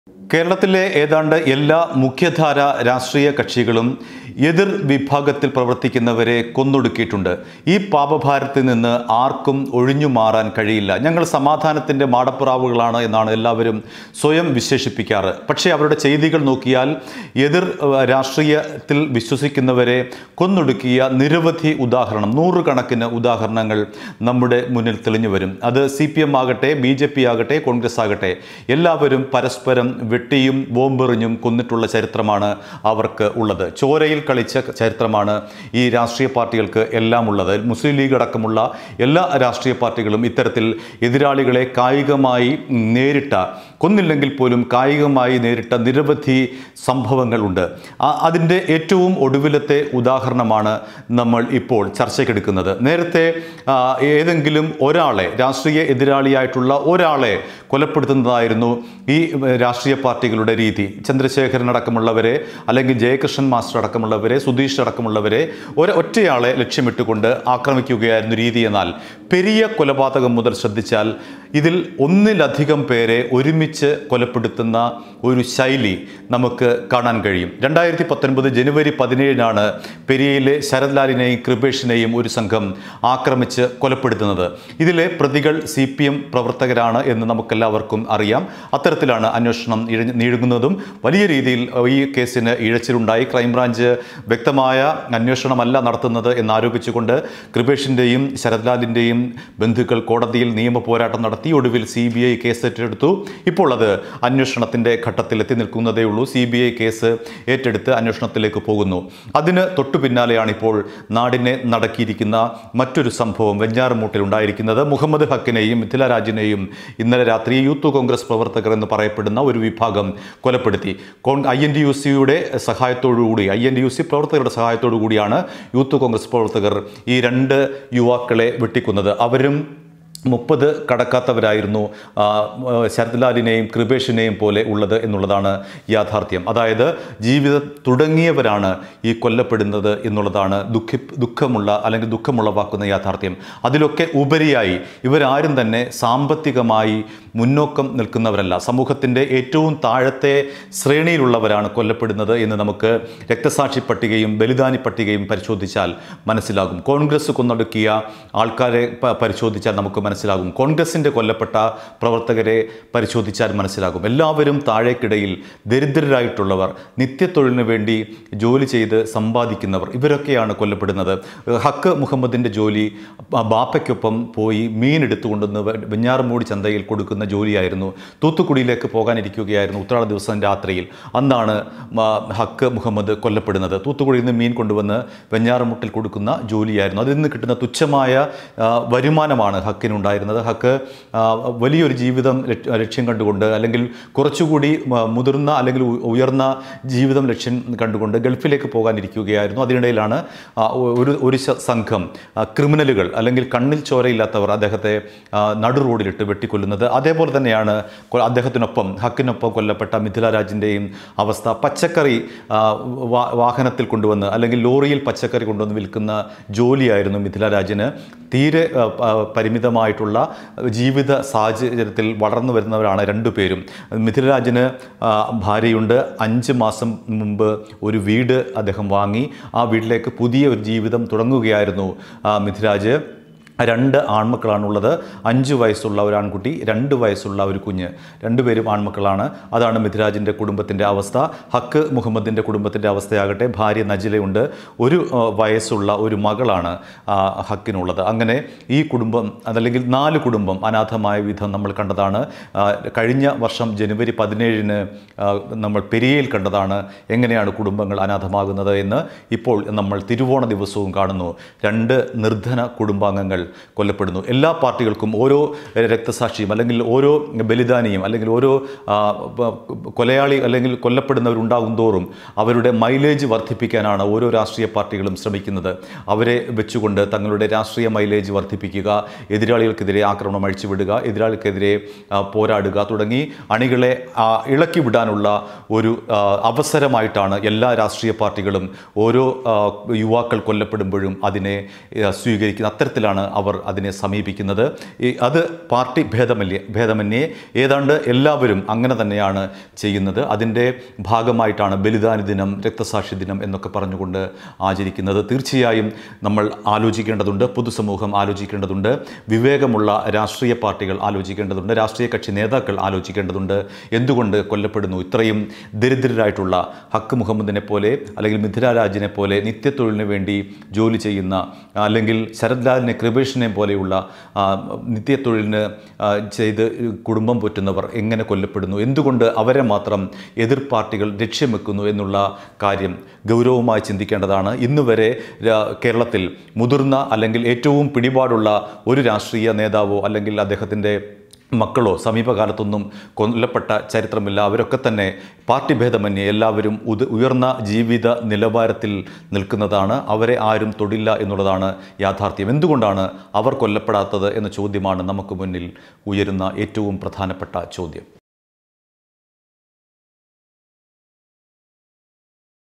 കേരളത്തിലെ ഏതാണ്ട് എല്ലാ മുഖ്യധാര രാഷ്ട്രീയ കക്ഷികളും എതിർ വിഭാഗത്തിൽ പ്രവർത്തിക്കുന്നവരെ കൊന്നൊടുക്കിയിട്ടുണ്ട് ഈ പാപഭാരത്തിൽ നിന്ന് ആർക്കും ഒഴിഞ്ഞു മാറാൻ കഴിയില്ല ഞങ്ങൾ സമാധാനത്തിൻ്റെ മാടപ്പുറാവുകളാണ് എന്നാണ് എല്ലാവരും സ്വയം വിശേഷിപ്പിക്കാറ് പക്ഷേ അവരുടെ ചെയ്തികൾ നോക്കിയാൽ എതിർ ഏഹ്, രാഷ്ട്രീയത്തിൽ വിശ്വസിക്കുന്നവരെ കൊന്നൊടുക്കിയ നിരവധി ഉദാഹരണം നൂറുകണക്കിന് ഉദാഹരണങ്ങൾ നമ്മുടെ മുന്നിൽ തെളിഞ്ഞു വരും അത് സി പി എം ആകട്ടെ ബി ജെ പി ആകട്ടെ കോൺഗ്രസ് ആകട്ടെ എല്ലാവരും പരസ്പരം വെട്ടിയും ബോംബെറിഞ്ഞും കൊന്നിട്ടുള്ള ചരിത്രമാണ് അവർക്ക് ഉള്ളത് ചോരയിൽ കളിച്ച ചരിത്രമാണ് ഈ രാഷ്ട്രീയ പാർട്ടികൾക്ക് എല്ലാം ഉള്ളത് മുസ്ലിം ലീഗ് അടക്കമുള്ള എല്ലാ രാഷ്ട്രീയ പാർട്ടികളും ഇത്തരത്തിൽ എതിരാളികളെ കായികമായി നേരിട്ട കൊന്നില്ലെങ്കിൽ പോലും കായികമായി നേരിട്ട നിരവധി സംഭവങ്ങളുണ്ട് ആ- അതിൻ്റെ ഏറ്റവും ഒടുവിലത്തെ ഉദാഹരണമാണ് നമ്മൾ ഇപ്പോൾ ചർച്ചയ്ക്കെടുക്കുന്നത് നേരത്തെ ആ, ഏതെങ്കിലും ഒരാളെ രാഷ്ട്രീയ എതിരാളിയായിട്ടുള്ള ഒരാളെ കൊലപ്പെടുത്തുന്നതായിരുന്നു ഈ ഏ, രാഷ്ട്രീയ പാർട്ടികളുടെ രീതി ചന്ദ്രശേഖരൻ അടക്കമുള്ളവരെ അല്ലെങ്കിൽ ജയകൃഷ്ണൻ മാസ്റ്റർ അടക്കമുള്ളവരെ സുധീഷ് അടക്കമുള്ളവരെ ഒരു ഒറ്റയാളെ ലക്ഷ്യമിട്ടുകൊണ്ട് ആക്രമിക്കുകയായിരുന്നു രീതി എന്നാൽ പെരിയ കൊലപാതകം മുതൽ ശ്രദ്ധിച്ചാൽ ഇതിൽ ഒന്നിലധികം പേരെ ഒരുമിച്ച് കൊലപ്പെടുത്തുന്ന ഒരു ശൈലി നമുക്ക് കാണാൻ കഴിയും രണ്ടായിരത്തി പത്തൊൻപത് ജനുവരി പതിനേഴിനാണ് പെരിയയിലെ ശരത്ലാലിനെയും കൃപേഷിനെയും ഒരു സംഘം ആക്രമിച്ച് കൊലപ്പെടുത്തുന്നത് ഇതിലെ പ്രതികൾ സി പി എം പ്രവർത്തകരാണ് എന്ന് നമുക്കെല്ലാവർക്കും അറിയാം അത്തരത്തിലാണ് അന്വേഷണം ഇഴ നീങ്ങുന്നതും വലിയ രീതിയിൽ ഈ കേസിന് ഇഴച്ചിലുണ്ടായി ക്രൈംബ്രാഞ്ച് വ്യക്തമായ അന്വേഷണമല്ല നടത്തുന്നത് എന്നാരോപിച്ചുകൊണ്ട് കൃപേഷിൻ്റെയും ശരത്ലാലിൻ്റെയും ബന്ധുക്കൾ കോടതിയിൽ നിയമ പോരാട്ടം നടത്തി ഒടുവിൽ സി ബി ഐ കേസ് ഏറ്റെടുത്തു ഇപ്പോൾ അത് അന്വേഷണത്തിൻ്റെ ഘട്ടത്തിൽ എത്തി നിൽക്കുന്നതേ ഉള്ളൂ സി ബി ഐ കേസ് ഏറ്റെടുത്ത് അന്വേഷണത്തിലേക്ക് പോകുന്നു അതിന് തൊട്ടു പിന്നാലെയാണ് ഇപ്പോൾ നാടിനെ നടക്കിയിരിക്കുന്ന മറ്റൊരു സംഭവം വെഞ്ഞാറമൂട്ടിൽ ഉണ്ടായിരിക്കുന്നത് മുഹമ്മദ് ഹക്കിനെയും മിഥില രാജിനെയും ഇന്നലെ രാത്രി യൂത്ത് കോൺഗ്രസ് പ്രവർത്തകർ എന്ന് പറയപ്പെടുന്ന ഒരു വിഭാഗം കൊലപ്പെടുത്തി കോൺ ഐ എൻ ഡി യു സിയുടെ സഹായത്തോടുകൂടി I N D U C പ്രവർത്തകരുടെ സഹായത്തോടു കൂടിയാണ് യൂത്ത് കോൺഗ്രസ് പ്രവർത്തകർ ഈ രണ്ട് യുവാക്കളെ വെട്ടിക്കുന്നത് അവരും മുപ്പത് കടക്കാത്തവരായിരുന്നു ആ, ആ, ശരത്ലാലിനെയും കൃപേഷിനെയും പോലെ ഉള്ളത് എന്നുള്ളതാണ് യാഥാർത്ഥ്യം അതായത് ജീവിതം തുടങ്ങിയവരാണ് ഈ കൊല്ലപ്പെടുന്നത് എന്നുള്ളതാണ് ദുഃഖി ദുഃഖമുള്ള അല്ലെങ്കിൽ ദുഃഖമുളവാക്കുന്ന യാഥാർത്ഥ്യം അതിലൊക്കെ ഉപരിയായി ഇവരാരും തന്നെ സാമ്പത്തികമായി മുന്നോക്കം നിൽക്കുന്നവരല്ല സമൂഹത്തിൻ്റെ ഏറ്റവും താഴത്തെ ശ്രേണിയിലുള്ളവരാണ് കൊല്ലപ്പെടുന്നത് എന്ന് നമുക്ക് രക്തസാക്ഷി പട്ടികയും ബലിദാനി പട്ടികയും പരിശോധിച്ചാൽ മനസ്സിലാകും കോൺഗ്രസ് കൊന്നൊടുക്കിയ ആൾക്കാരെ പ- പരിശോധിച്ചാൽ നമുക്ക് മനസ്സിലാകും കോൺഗ്രസിൻ്റെ കൊല്ലപ്പെട്ട പ്രവർത്തകരെ പരിശോധിച്ചാൽ മനസ്സിലാകും എല്ലാവരും താഴേക്കിടയിൽ ദരിദ്രരായിട്ടുള്ളവർ നിത്യത്തൊഴിലിന് വേണ്ടി ജോലി ചെയ്ത് സമ്പാദിക്കുന്നവർ ഇവരൊക്കെയാണ് കൊല്ലപ്പെടുന്നത് ഹക്ക് മുഹമ്മദിൻ്റെ ജോലി ബ- ബാപ്പയ്ക്കൊപ്പം പോയി മീൻ എടുത്തുകൊണ്ടുവന്ന് വെ- വെഞ്ഞാറമൂടി ചന്തയിൽ കൊടുക്കുന്ന ജോലിയായിരുന്നു തൂത്തുക്കുടിയിലേക്ക് പോകാനിരിക്കുകയായിരുന്നു ഉത്രാട ദിവസം രാത്രിയിൽ അന്നാണ് മ- ഹക്ക് മുഹമ്മദ് കൊല്ലപ്പെടുന്നത് തൂത്തുക്കുടിയിൽ നിന്ന് മീൻ കൊണ്ടുവന്ന് വെഞ്ഞാറമുട്ടിൽ കൊടുക്കുന്ന ജോലിയായിരുന്നു അതിൽ നിന്ന് കിട്ടുന്ന തുച്ഛമായ ആ, വരുമാനമാണ് ഹക്കിനുണ്ടായിരുന്നത് ഹക്ക് ആ, വലിയൊരു ജീവിതം ലക്ഷ്യ- ലക്ഷ്യം കണ്ടുകൊണ്ട് അല്ലെങ്കിൽ കുറച്ചുകൂടി മ- മുതിർന്ന അല്ലെങ്കിൽ ഉ- ഉയർന്ന ജീവിതം ലക്ഷ്യം കണ്ടുകൊണ്ട് ഗൾഫിലേക്ക് പോകാനിരിക്കുകയായിരുന്നു അതിനിടയിലാണ് ആ, ഒ- ഒരു ഒരു ശ- സംഘം ആ, ക്രിമിനലുകൾ അല്ലെങ്കിൽ കണ്ണിൽ ചോരയില്ലാത്തവർ അദ്ദേഹത്തെ ആ, നടു റോഡിലിട്ട് വെട്ടിക്കൊല്ലുന്നത് അതേപോലെ തന്നെയാണ് കൊ- അദ്ദേഹത്തിനൊപ്പം ഹക്കിനൊപ്പം കൊല്ലപ്പെട്ട മിഥില രാജിൻ്റെയും അവസ്ഥ പച്ചക്കറി ആ, വാ- വാഹനത്തിൽ കൊണ്ടുവന്ന് അല്ലെങ്കിൽ ലോറിയിൽ പച്ചക്കറി കൊണ്ടുവന്ന് വിൽക്കുന്ന ജോലിയായിരുന്നു മിഥില രാജിന് തീരെ ആ, പ- പരിമിതമായിട്ടുള്ള ജീവിത സാഹചര്യത്തിൽ വളർന്നു വരുന്നവരാണ് രണ്ടുപേരും മിഥിലരാജിന് ആ, ഭാര്യയുണ്ട് അഞ്ച് മാസം മുമ്പ് ഒരു വീട് അദ്ദേഹം വാങ്ങി ആ വീട്ടിലേക്ക് പുതിയ ഒരു ജീവിതം തുടങ്ങുകയായിരുന്നു ആ, മിഥിരാജ് രണ്ട് ആൺമക്കളാണുള്ളത് അഞ്ച് വയസ്സുള്ള ഒരു ആൺകുട്ടി രണ്ട് വയസ്സുള്ള ഒരു കുഞ്ഞ് രണ്ടുപേരും ആൺമക്കളാണ് അതാണ് മിഥിരാജിൻ്റെ കുടുംബത്തിൻ്റെ അവസ്ഥ ഹക്ക് മുഹമ്മദിൻ്റെ കുടുംബത്തിൻ്റെ അവസ്ഥയാകട്ടെ ഭാര്യ നജിലയുണ്ട് ഒരു ആ, വയസ്സുള്ള ഒരു മകളാണ് ആ, ഹക്കിനുള്ളത് അങ്ങനെ ഈ കുടുംബം അതല്ലെങ്കിൽ നാല് കുടുംബം അനാഥമായ വിധം നമ്മൾ കണ്ടതാണ് ആ, കഴിഞ്ഞ വർഷം ജനുവരി പതിനേഴിന് ആ, നമ്മൾ പെരിയയിൽ കണ്ടതാണ് എങ്ങനെയാണ് കുടുംബങ്ങൾ അനാഥമാകുന്നത് എന്ന് ഇപ്പോൾ നമ്മൾ തിരുവോണ ദിവസവും കാണുന്നു രണ്ട് നിർധന കുടുംബാംഗങ്ങൾ കൊല്ലപ്പെടുന്നു എല്ലാ പാർട്ടികൾക്കും ഓരോ രക്തസാക്ഷിയും അല്ലെങ്കിൽ ഓരോ ബലിദാനിയും അല്ലെങ്കിൽ ഓരോ ആ, പ- കൊലയാളി അല്ലെങ്കിൽ കൊല്ലപ്പെടുന്നവരുണ്ടാകും തോറും അവരുടെ മൈലേജ് വർദ്ധിപ്പിക്കാനാണ് ഓരോ രാഷ്ട്രീയ പാർട്ടികളും ശ്രമിക്കുന്നത് അവരെ വെച്ചുകൊണ്ട് തങ്ങളുടെ രാഷ്ട്രീയ മൈലേജ് വർദ്ധിപ്പിക്കുക എതിരാളികൾക്കെതിരെ ആക്രമണം അഴിച്ചുവിടുക എതിരാളികൾക്കെതിരെ ആ, പോരാടുക തുടങ്ങി അണികളെ ആ, ഇളക്കി വിടാനുള്ള ഒരു ആ, അവസരമായിട്ടാണ് എല്ലാ രാഷ്ട്രീയ പാർട്ടികളും ഓരോ ആ, യുവാക്കൾ കൊല്ലപ്പെടുമ്പോഴും അതിനെ ആ, സ്വീകരിക്കുന്നത് അത്തരത്തിലാണ് അവർ അതിനെ സമീപിക്കുന്നത് ഈ അത് പാർട്ടി ഭേദമല്യ ഭേദമന്യേ ഏതാണ്ട് എല്ലാവരും അങ്ങനെ തന്നെയാണ് ചെയ്യുന്നത് അതിൻ്റെ ഭാഗമായിട്ടാണ് ബലിദാന ദിനം രക്തസാക്ഷി ദിനം എന്നൊക്കെ പറഞ്ഞുകൊണ്ട് ആചരിക്കുന്നത് തീർച്ചയായും നമ്മൾ ആലോചിക്കേണ്ടതുണ്ട് പൊതുസമൂഹം ആലോചിക്കേണ്ടതുണ്ട് വിവേകമുള്ള രാഷ്ട്രീയ പാർട്ടികൾ ആലോചിക്കേണ്ടതുണ്ട് രാഷ്ട്രീയ കക്ഷി നേതാക്കൾ ആലോചിക്കേണ്ടതുണ്ട് എന്തുകൊണ്ട് കൊല്ലപ്പെടുന്നു ഇത്രയും ദരിദ്രരായിട്ടുള്ള ഹക്ക് മുഹമ്മദിനെ പോലെ അല്ലെങ്കിൽ മിഥില രാജിനെ പോലെ നിത്യത്തൊഴിലിന് വേണ്ടി ജോലി ചെയ്യുന്ന അല്ലെങ്കിൽ ശരത് ലാലിനെ കൃപേഷിനെ പോലെയുള്ള ആ, നിത്യത്തൊഴിലിന് ആ, ചെയ്ത് കുടുംബം പോറ്റുന്നവർ എങ്ങനെ കൊല്ലപ്പെടുന്നു എന്തുകൊണ്ട് അവരെ മാത്രം എതിർ പാർട്ടികൾ ലക്ഷ്യം വെക്കുന്നു എന്നുള്ള കാര്യം ഗൗരവമായി ചിന്തിക്കേണ്ടതാണ് ഇന്ന് വരെ രാ- കേരളത്തിൽ മുതിർന്ന അല്ലെങ്കിൽ ഏറ്റവും പിടിപാടുള്ള ഒരു രാഷ്ട്രീയ നേതാവോ അല്ലെങ്കിൽ അദ്ദേഹത്തിൻ്റെ മക്കളോ സമീപകാലത്തൊന്നും കൊല്ലപ്പെട്ട ചരിത്രമില്ല അവരൊക്കെ തന്നെ പാർട്ടി ഭേദമന്യേ എല്ലാവരും ഉത് ഉയർന്ന ജീവിത നിലവാരത്തിൽ നിൽക്കുന്നതാണ് അവരെ ആരും തൊടില്ല എന്നുള്ളതാണ് യാഥാർത്ഥ്യം എന്തുകൊണ്ടാണ് അവർ കൊല്ലപ്പെടാത്തത് എന്ന ചോദ്യമാണ് നമുക്ക് മുന്നിൽ ഉയരുന്ന ഏറ്റവും പ്രധാനപ്പെട്ട ചോദ്യം